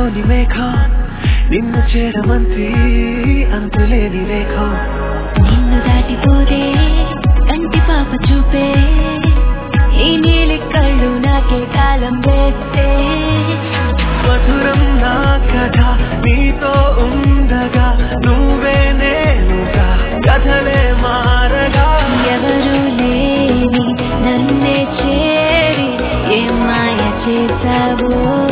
ఆకాశంలోని మేఘం నిన్ను చేరమంతి అంతులేని రేఖం నిన్ను దాటిపోదే కంటి పాప చూపే ఈ నీలి కళ్ళు నాకే కాలం వేస్తే మధురం నా కథ నీతో ఉండగా నువ్వే నేనుగా కథలే మారగా ఎవరు లేని నన్నే చేరి ఏం మాయ చేశావో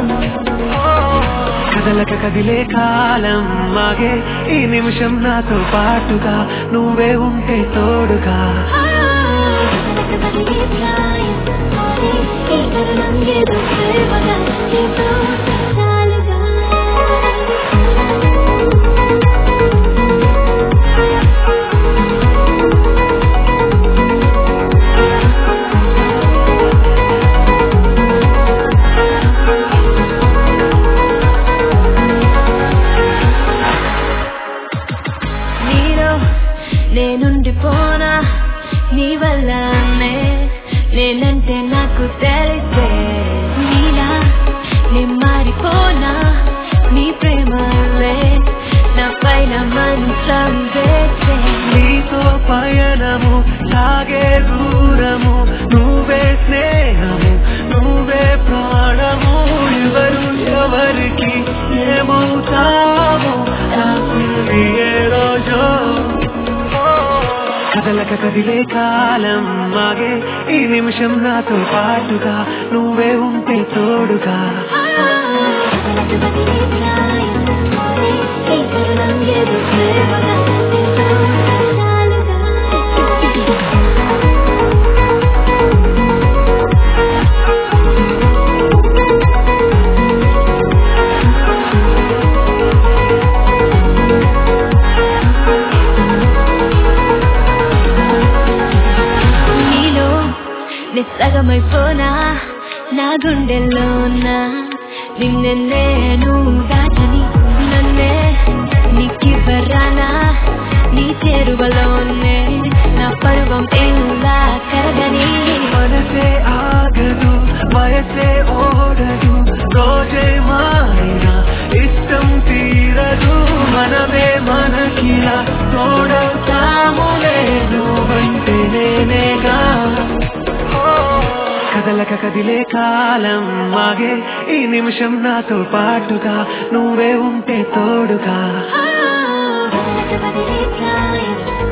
కదలక కదిలే కాలం మాగే ఈ నిమిషం నాతో పాటుగా నువ్వే ఉంటే తోడుగా ఈ తరుణం ఏదో ప్రేమగా ఏదో చాలుగా నీలో నేనుండిపోనా నీ వల్లనే నేనంటే నాకు తెలిసే నీలా నేను మారిపోనా నీ ప్రేమలే నా పైన మంచం వేసే నీతో పయనము సాగే దూరము నువ్వే స్నేహము నువ్వే ప్రాణము ఎవరు ఎవరికి ఏమవుతాము రాసింది ఏ రోజో కదలక కదిలే కాలం మాగే ఈ నిమిషం నాతో పాటుగా నువ్వే ఉంటే తోడుగా ఈ తరుణం ఏదో ప్రేమగా చాలుగా నీలో నిస్సగమైపోనా నా గుండెల్లో నా నిన్నే నేను దాచని నన్నే నీకివ్వరానా నీ చేరువలోనే నా పర్వం ఇలా కరగని మనసే ఆగదు వయసే ఓడదు రోజే మారిన ఇష్టం తీరదు మనమే మనకిలా తోడవుతాములే నువ్వంటే నేనేగా కదలక కదిలే కాలం మాగే ఈ నిమిషం నాతో పాటుగా నువ్వే ఉంటే తోడుగా ఆ, బదిలే ప్రాయం